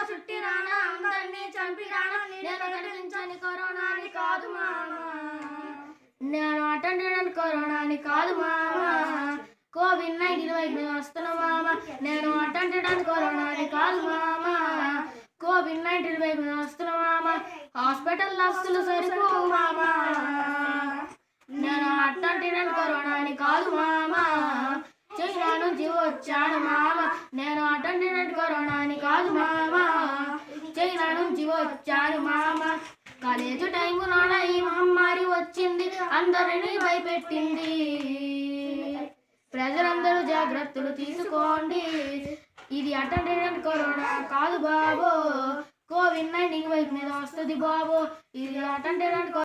చుట్టి రానా అందరినీ చంపి రానా నేను కనిపించని కరోనాని కాదు మామా నేను అటెండ్ చేయడానికి కరోనాని కాదు మామా కోవిడ్ నైన్టీన్ వైపు నేను వస్తున్నా మామ నేను అటెండ్ చేయడానికి కరోనాని కాదు మామా కోవిడ్ నైన్టీన్ వైపు నేను వస్తున్నా మామ హాస్పిటల్ అస్సలు సరిపో మామా నేను అటెండ్ చేయడానికి కరోనాని కాదు మామా చైనా నుంచి వచ్చాను మామ నేను అటెండ్ చేయడానికి కరోనాని కాదు మామా చైనా నుంచి వచ్చాను మామ కాలేజ్ టైంలోన ఈ మహమ్మారి వచ్చింది అందరినీ భయపెట్టింది ప్రజలందరూ జాగ్రత్తలు తీసుకోండి ఇది అటెండ్ చేయడానికి కరోనా కాదు బాబు కోవిడ్ నైన్టీన్ వైపు మీద వస్తుంది బాబు ఇది అటెండ్ చేయడానికి